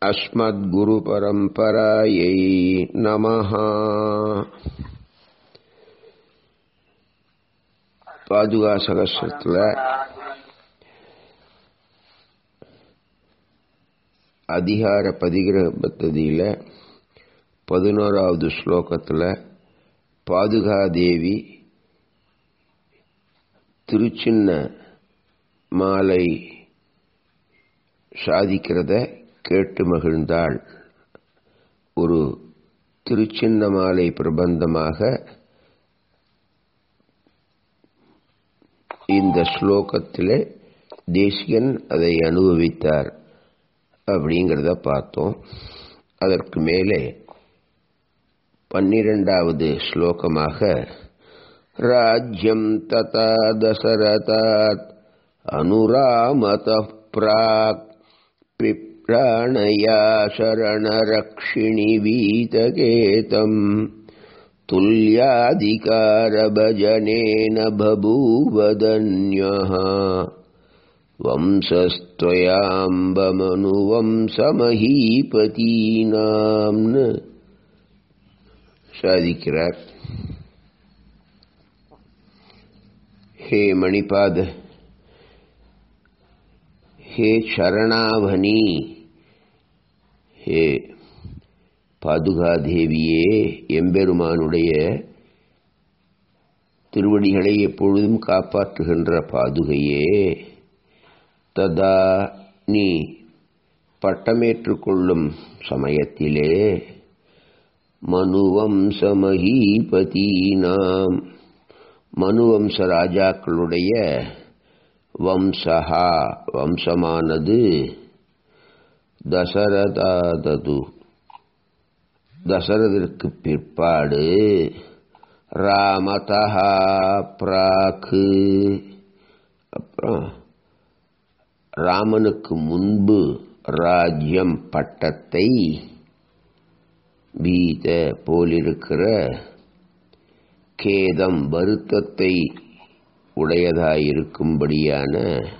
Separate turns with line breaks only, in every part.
अस्मद्गुरुपरम्परायै नमः பாதுகா சகசிரத்தில் அதிகார பதிகிரக பத்ததியில் பதினோராவது ஸ்லோகத்தில் பாதுகாதேவி திருச்சின்ன மாலை சாதிக்கிறத கேட்டு மகிழ்ந்தாள் ஒரு திருச்சின்ன மாலை பிரபந்தமாக இந்த ஸ்லோகத்தில் தேசிகன் அதை அனுபவித்தார் அப்படிங்கிறத பார்த்தோம் அதற்கு மேலே பன்னிரெண்டாவது ஸ்லோகமாக ராஜ்யம் ததா தசரதாத் அனுராமத பிராக் பிப்ராணயா சரணரக்ஷிணி வீதகேதம் तुल्याधिकारभजनेन बभूवदन्यः வம்சஸ்துவயாம்பமனுவம்சமஹீபதீனாம்னு சாதிக்கிறார் ஹே மணிபாத ஹே சரணாவனி ஹே பாதுகாதேவியே எம்பெருமானுடைய திருவடிகளை எப்பொழுதும் காப்பாற்றுகின்ற பாதுகையே ததா நீ பட்டமேற்றுக்கொள்ளும் சமயத்திலே மனுவம்சமஹீபதீனாம் மனுவம்ச ராஜாக்களுடைய வம்சஹா வம்சமானது தசரதாதது தசரதற்கு பிற்பாடு ராமதா பிராக்கு அப்புறம் ராமனுக்கு முன்பு ராஜ்யம் பட்டத்தை பீத போலிருக்கிற கேதம் வருத்தத்தை உடையதாயிருக்கும்படியான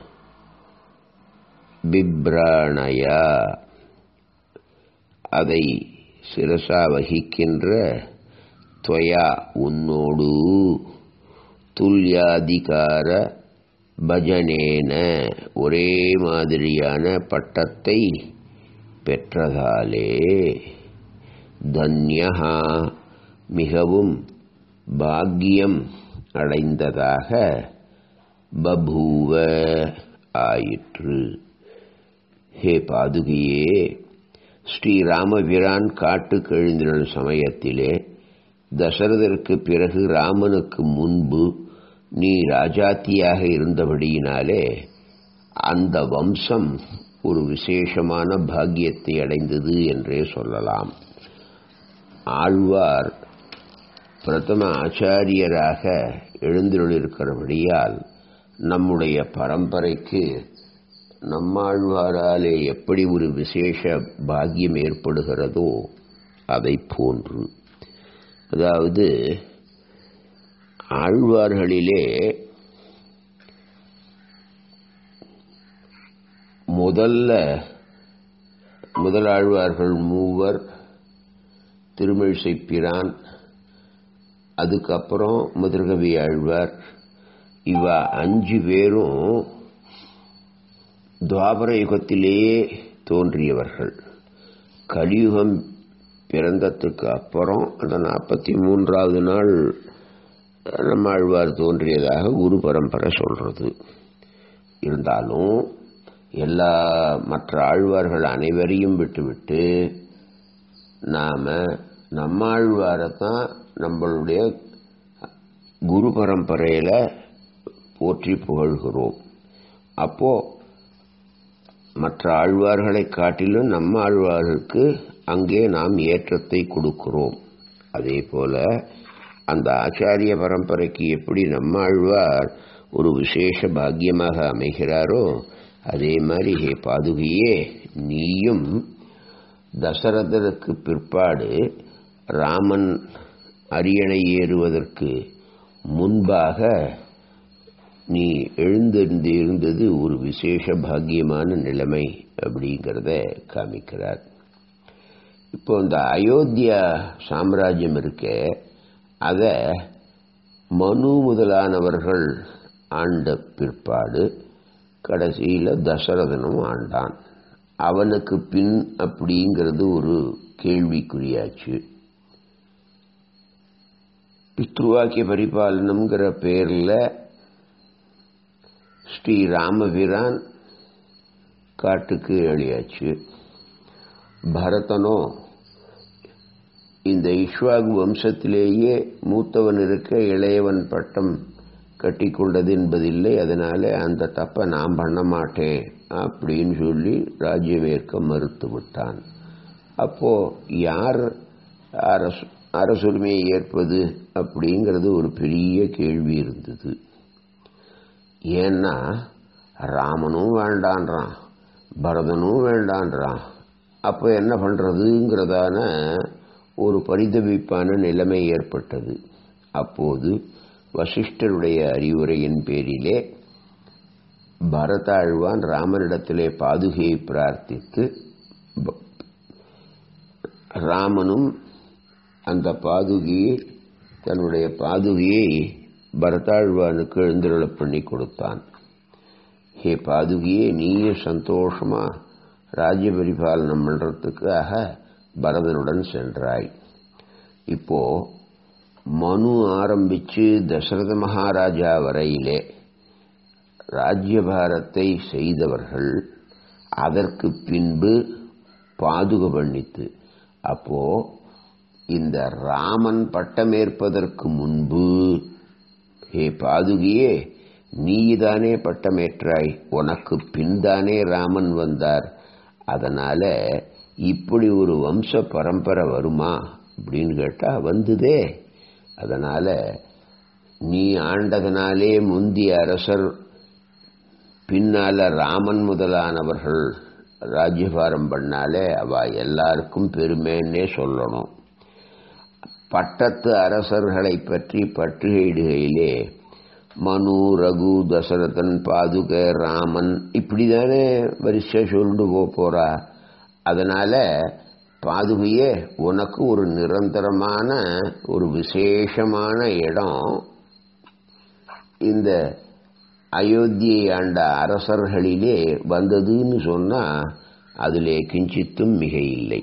பிப்ராணயா அதை சிரசா வகிக்கின்ற துவயா உன்னோடு துல்யாதிகார பஜனேன ஒரே மாதிரியான பட்டத்தை பெற்றதாலே தன்யா மிகவும் பாக்கியம் அடைந்ததாக பபூவ ஆயிற்று ஹே பாதுகையே ஸ்ரீராமபிரான் காட்டுக்கு எழுந்திருந்த சமயத்திலே தசரதற்கு பிறகு ராமனுக்கு முன்பு நீ ராஜாத்தியாக இருந்தபடியினாலே அந்த வம்சம் ஒரு விசேஷமான பாக்கியத்தை அடைந்தது என்றே சொல்லலாம் ஆழ்வார் பிரதம ஆச்சாரியராக எழுந்திருக்கிறபடியால் நம்முடைய பரம்பரைக்கு நம்மாழ்வாராலே எப்படி ஒரு விசேஷ பாக்கியம் ஏற்படுகிறதோ அதை போன்று அதாவது ஆழ்வார்களிலே முதல்ல முதலாழ்வார்கள் மூவர் திருமிழிசை பிரான் அதுக்கப்புறம் முதிர்கவி ஆழ்வார் இவ அஞ்சு பேரும் துவாபர யுகத்திலேயே தோன்றியவர்கள் கலியுகம் பிறந்ததுக்கு அப்புறம் அந்த நாற்பத்தி மூன்றாவது நாள் நம்மாழ்வார் தோன்றியதாக குரு பரம்பரை சொல்றது இருந்தாலும் எல்லா மற்ற ஆழ்வார்கள் அனைவரையும் விட்டுவிட்டு நாம நம்மாழ்வாரை தான் நம்மளுடைய குரு பரம்பரையில் போற்றி புகழ்கிறோம் அப்போ மற்ற ஆழ்வார்களை காட்டிலும் நம்ம ஆழ்வார்களுக்கு அங்கே நாம் ஏற்றத்தை கொடுக்கிறோம் அதே போல அந்த ஆச்சாரிய பரம்பரைக்கு எப்படி நம்ம ஆழ்வார் ஒரு விசேஷ பாக்கியமாக அமைகிறாரோ அதே மாதிரி ஹே பாதுகையே நீயும் தசரதருக்கு பிற்பாடு ராமன் அரியணை ஏறுவதற்கு முன்பாக நீ எழுந்திருந்து இருந்தது ஒரு விசேஷ பாக்கியமான நிலைமை அப்படிங்கிறத காமிக்கிறார் இப்போ இந்த அயோத்தியா சாம்ராஜ்யம் இருக்கே அதை மனு முதலானவர்கள் ஆண்ட பிற்பாடு கடைசியில் தசரதனும் ஆண்டான் அவனுக்கு பின் அப்படிங்கிறது ஒரு கேள்விக்குறியாச்சு பித்ருவாக்கிய பரிபாலனம்ங்கிற பேரில் ஸ்ரீ ராமபிரான் காட்டுக்கு எழியாச்சு பரதனோ இந்த இஷ்வாகு வம்சத்திலேயே மூத்தவன் இருக்க இளையவன் பட்டம் கட்டிக்கொண்டது என்பதில்லை அதனால அந்த தப்பை நான் பண்ண மாட்டேன் அப்படின்னு சொல்லி ராஜ்யமேற்க மறுத்து விட்டான் அப்போ யார் அரசு அரசுரிமையை ஏற்பது அப்படிங்கிறது ஒரு பெரிய கேள்வி இருந்தது ஏன்னா ராமனும் வேண்டான்றான் பரதனும் வேண்டான்றான் அப்போ என்ன பண்ணுறதுங்கிறதான ஒரு பரிதவிப்பான நிலைமை ஏற்பட்டது அப்போது வசிஷ்டருடைய அறிவுரையின் பேரிலே பரதாழ்வான் ராமனிடத்திலே பாதுகையை பிரார்த்தித்து ராமனும் அந்த பாதுகையை தன்னுடைய பாதுகையை பரதாழ்வானுக்கு எழுந்தருள பண்ணி கொடுத்தான் ஹே பாதுகியே நீயும் சந்தோஷமா ராஜ்ய பரிபாலனம் பண்ணுறதுக்காக பரதனுடன் சென்றாய் இப்போ மனு ஆரம்பிச்சு தசரத மகாராஜா வரையிலே ராஜ்யபாரத்தை செய்தவர்கள் அதற்கு பின்பு பாதுக பண்ணித்து அப்போ இந்த ராமன் பட்டமேற்பதற்கு முன்பு ஹே பாதுகியே நீதானே பட்டமேற்றாய் உனக்கு பின்தானே ராமன் வந்தார் அதனால இப்படி ஒரு வம்ச பரம்பரை வருமா அப்படின்னு கேட்டா வந்ததே அதனால நீ ஆண்டதனாலே முந்திய அரசர் பின்னால ராமன் முதலானவர்கள் ராஜ்யபாரம் பண்ணாலே அவ எல்லாருக்கும் பெருமைன்னே சொல்லணும் பட்டத்து அரசர்களை பற்றி பற்றுகையிடுகையிலே மனு ரகு தசரதன் பாதுக ராமன் இப்படிதானே வரிசை சொல்லிட்டு போக போறா அதனால பாதுகையே உனக்கு ஒரு நிரந்தரமான ஒரு விசேஷமான இடம் இந்த அயோத்தியை ஆண்ட அரசர்களிலே வந்ததுன்னு சொன்னா அதிலே கிஞ்சித்தும் மிக இல்லை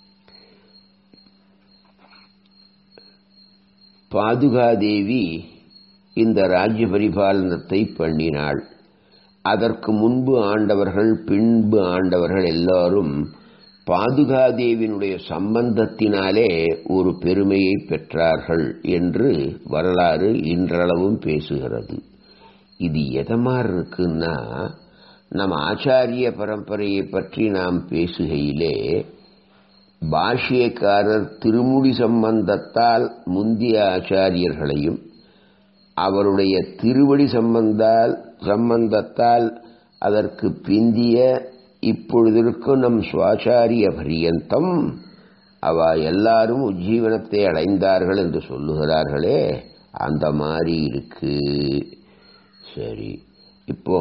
பாதுகாதேவி இந்த ராஜ்ய பரிபாலனத்தை பண்ணினாள் அதற்கு முன்பு ஆண்டவர்கள் பின்பு ஆண்டவர்கள் எல்லாரும் பாதுகாதேவினுடைய சம்பந்தத்தினாலே ஒரு பெருமையை பெற்றார்கள் என்று வரலாறு இன்றளவும் பேசுகிறது இது எதமாறு இருக்குன்னா நம் ஆச்சாரிய பரம்பரையை பற்றி நாம் பேசுகையிலே பாஷ்யக்காரர் திருமுடி சம்பந்தத்தால் முந்திய ஆச்சாரியர்களையும் அவருடைய திருவடி சம்பந்தால் சம்பந்தத்தால் அதற்கு பிந்திய இப்பொழுதிருக்கும் நம் சுவாச்சாரிய பரியந்தம் அவ எல்லாரும் உஜ்ஜீவனத்தை அடைந்தார்கள் என்று சொல்லுகிறார்களே அந்த மாதிரி இருக்கு சரி இப்போ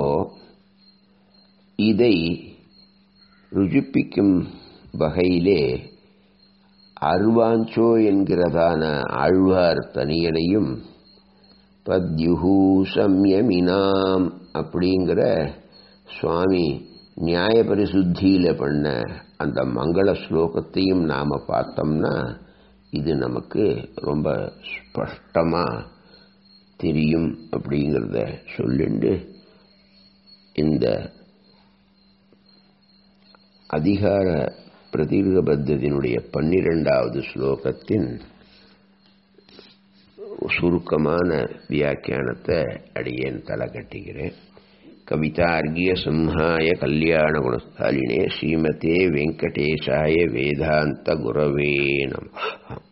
இதை ருஜிப்பிக்கும் வகையிலே அருவாஞ்சோ என்கிறதான ஆழ்வார் தனியனையும் பத்யுஹூ சம்யமினாம் அப்படிங்கிற சுவாமி நியாய பரிசுத்தியில பண்ண அந்த மங்கள ஸ்லோகத்தையும் நாம பார்த்தோம்னா இது நமக்கு ரொம்ப ஸ்பஷ்டமா தெரியும் அப்படிங்கிறத சொல்லிண்டு இந்த அதிகார பிரதீர்கபத்தத்தினுடைய பன்னிரெண்டாவது ஸ்லோகத்தின் சுருக்கமான வியாக்கியானத்தை அடியேன் தலை கட்டுகிறேன் கவிதார்கிய சிம்ஹாய கல்யாண குணஸ்தாலினே ஸ்ரீமதே வெங்கடேஷாய வேதாந்த குரவே நம